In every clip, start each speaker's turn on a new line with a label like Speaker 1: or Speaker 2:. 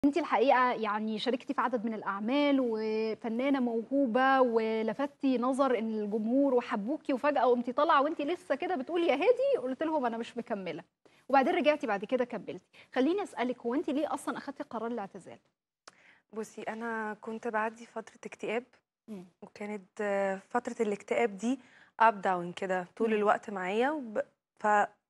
Speaker 1: أنتِ الحقيقة يعني شاركتِ في عدد من الأعمال، وفنانة موهوبة، ولفتِ نظر الجمهور وحبوكِ، وفجأة قمتِ طالعة وأنتِ لسه كده بتقولي يا هادي، قُلت لهم أنا مش مكملة، وبعدين رجعتِ بعد كده كملتِ. خلّيني أسألِك هو أنتِ ليه أصلًا أخدتِ قرار الاعتزال؟
Speaker 2: بُصّي، أنا كنت باعدّي فترة اكتئاب،
Speaker 1: إمم.
Speaker 2: وكانت فترة الاكتئاب دي up down كده طول
Speaker 1: إمم.
Speaker 2: الوقت معايا، وب ف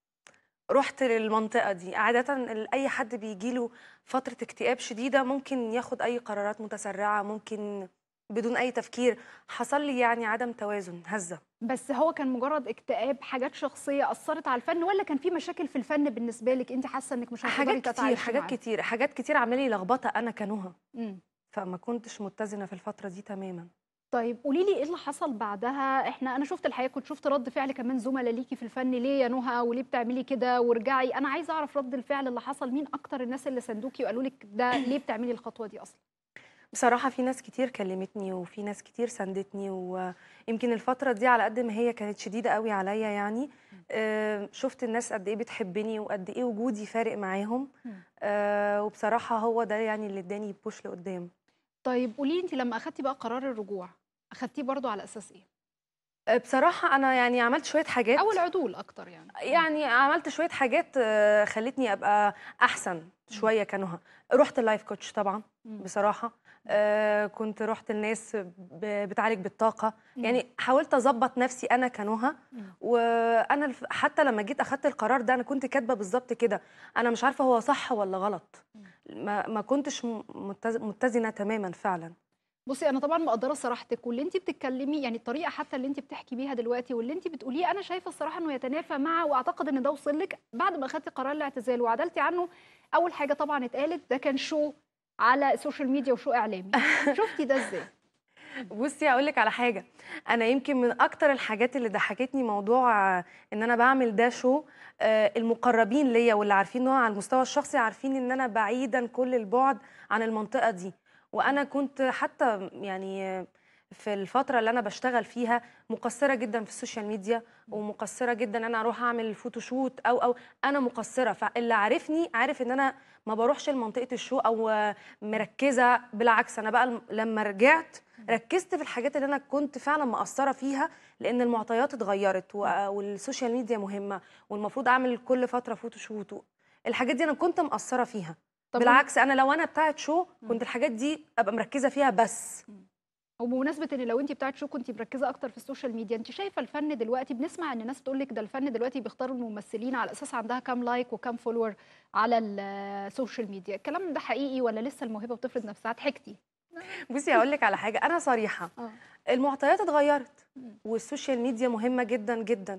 Speaker 2: رُحت للمنطقة دي. عادةً ال أي حد بييجي له فترة اكتئاب شديدة ممكن ياخد أي قرارات متسرعة، ممكن بدون أي تفكير. حصل لي يعني عدم توازن، هَزّة.
Speaker 1: بس هو كان مجرد اكتئاب، حاجات شخصية أثّرت على الفن، والّا كان في مشاكل في الفن بالنسبة لِك أنتِ حاسة إنِك مش هتقدري
Speaker 2: حاجات كتير،
Speaker 1: تتعايشي
Speaker 2: حاجات
Speaker 1: معاها؟
Speaker 2: كتير، حاجات كتير عاملة لي لخبطة أنا كنُهى،
Speaker 1: إمم.
Speaker 2: فما كنتش متزنة في الفترة دي تمامًا.
Speaker 1: طيب قولي لي إيه اللي حصل بعدها؟ إحنا أنا شُفت الحقيقة كنت شُفت رد فعل كمان زُملا ليكِ في الفن، ليه يا نُهى وليه بتعملي كده وارجعي، أنا عايزة أعرف رد الفعل اللي حصل، مين أكتر الناس اللي ساندوكِ وقالوا لِك ده ليه بتعملي الخطوة دي أصلًا؟
Speaker 2: بصراحة في ناس كتير كلمتني، وفي ناس كتير ساندتني، ويمكن الفترة دي على قد ما هي كانت شديدة أوي عليّا يعني،
Speaker 1: إمم.
Speaker 2: آآ شُفت الناس قد إيه بتحبني، وقد إيه وجودي فارق معاهم،
Speaker 1: إمم.
Speaker 2: آآ وبصراحة هو ده يعني اللي ادّاني push لقدّام.
Speaker 1: طيب قولي لي أنتِ لمّا أخدتِ بقى قرار الرجوع، أخدتيه برضه على أساس إيه؟
Speaker 2: آآ بصراحة أنا يعني عملت شوية حاجات
Speaker 1: أو العدول أكتر يعني. إمم.
Speaker 2: يعني عملت شوية حاجات خلّتني أبقى أحسن
Speaker 1: إمم.
Speaker 2: شوية كنُهى. رُحت لlife coach طبعًا
Speaker 1: إمم.
Speaker 2: بصراحة، آآ كنت رُحت لناس ب بتعالج بالطاقة،
Speaker 1: إمم.
Speaker 2: يعني حاولت أضبّط نفسي أنا كنُهى،
Speaker 1: إمم.
Speaker 2: وأنا الف حتى لمّا جيت أخدت القرار ده أنا كنت كاتبة بالضبط كده، أنا مش عارفة هو صح والّا غلط،
Speaker 1: إمم.
Speaker 2: ما ما كنتش م متز متزنة تمامًا فعلًا.
Speaker 1: بُصّي، أنا طبعًا مقدّرة صراحتِك، واللي أنتِ بتتكلمي يعني الطريقة حتى اللي أنتِ بتحكي بيها دلوقتي، واللي أنتِ بتقوليه أنا شايفة الصراحة إنه يتنافى مع وأعتقد إن ده وصل لِك بعد ما أخدتِ قرار الاعتزال وعدلتِ عنه، أول حاجة طبعًا اتقالت ده كان show على السوشيال ميديا وshow إعلامي، شُفتِ ده إزاي؟
Speaker 2: بُصّي هاقول لِك على حاجة، أنا يمكن من أكتر الحاجات اللي ضحكتني موضوع إن أنا باعمل ده show آآ المقربين ليّا واللي عارفين نُهى على المستوى الشخصي عارفين إن أنا بعيدًا كل البُعد عن المنطقة دي، وأنا كنت حتى يعني في الفترة اللي أنا باشتغل فيها مقصّرة جدًا في السوشيال ميديا، ومقصّرة جدًا إن أنا أروح أعمل photoshoot أو، أو، أنا مقصّرة، فاللي عارفني عارف إن أنا ما باروحش لمنطقة الshow أو مركّزة، بالعكس أنا بقى ل لمّا رجعت ركّزت في الحاجات اللي أنا كنت فعلًا مقصّرة فيها، لإن المعطيات اتغيّرت و والسوشيال ميديا مهمة، والمفروض أعمل كل فترة photoshoot و الحاجات دي أنا كنت مقصّرة فيها،
Speaker 1: طب و
Speaker 2: بالعكس أنا لو أنا بتاعة show
Speaker 1: إمم.
Speaker 2: كنت الحاجات دي أبقى مركّزة فيها بس.
Speaker 1: إمم. وبمناسبة إن لو أنتِ بتاعة show كنتِ مركّزة أكتر في السوشيال ميديا، أنتِ شايفة الفن دلوقتي بنسمع إن ناس تقول لِك ده الفن دلوقتي بيختاروا الممثلين على أساس عندها كام لايك وكام follower على السوشيال ميديا، الكلام ده حقيقي والّا لسه الموهبة بتفرض نفسها؟ ضحكتِ.
Speaker 2: بُصّي هاقول لِك على حاجة، أنا صريحة،
Speaker 1: آه.
Speaker 2: المعطيات اتغيّرت،
Speaker 1: إمم.
Speaker 2: والسوشيال ميديا مهمة جدًا، جدًا،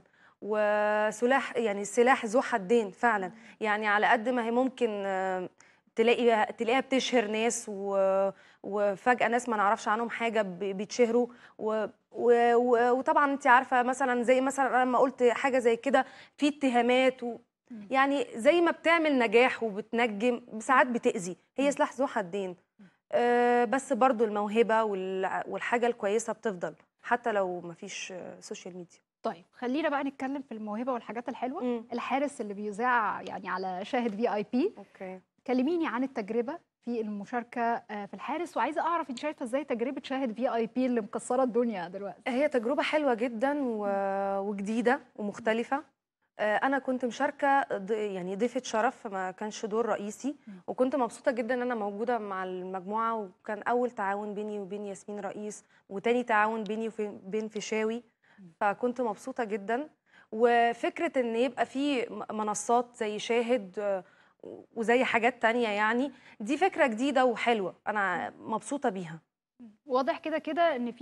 Speaker 2: وسلاح يعني سلاح ذو حدين فعلًا،
Speaker 1: إمم.
Speaker 2: يعني على قد ما هي ممكن تلاقي تلاقيها بتشهر ناس و وفجأة ناس ما نعرفش عنهم حاجة ب بيتشهروا و و و وطبعًا أنتِ عارفة مثلًا زي مثلًا أنا لمّا قُلت حاجة زي كده في اتهامات و
Speaker 1: إمم.
Speaker 2: يعني زي ما بتعمل نجاح وبتنجّم ساعات بتأذي، هي
Speaker 1: إمم.
Speaker 2: سلاح ذو حدين،
Speaker 1: إمم.
Speaker 2: آآ بس برضه الموهبة وال والحاجة الكويسة بتفضل، حتى لو ما فيش سوشيال ميديا.
Speaker 1: طيب خلّينا بقى نتكلم في الموهبة والحاجات الحلوة،
Speaker 2: إمم.
Speaker 1: الحارس اللي بيذاع يعني على شاهد VIP،
Speaker 2: أوكي.
Speaker 1: كلميني عن التجربة في المشاركة آآ في الحارس، وعايزة أعرف أنتِ شايفة إزاي تجربة شاهد VIP اللي مكسّرة الدنيا دلوقتي؟
Speaker 2: هي تجربة حلوة جدًا و
Speaker 1: إمم.
Speaker 2: وجديدة
Speaker 1: إمم.
Speaker 2: ومختلفة، آآ أنا كنت مشاركة ض يعني ضيفة شرف ما كانش دور رئيسي،
Speaker 1: إمم.
Speaker 2: وكنت مبسوطة جدًا إن أنا موجودة مع المجموعة، وكان أول تعاون بيني وبين ياسمين رئيس، وتاني تعاون بيني وبين فيشاوي،
Speaker 1: إمم.
Speaker 2: فكنت مبسوطة جدًا، وفكرة إن يبقى في م منصات زي شاهد وزي حاجات تانية يعني، دي فكرة جديدة وحلوة، أنا
Speaker 1: إمم.
Speaker 2: مبسوطة بيها.
Speaker 1: إمم. واضح كده، كده إن في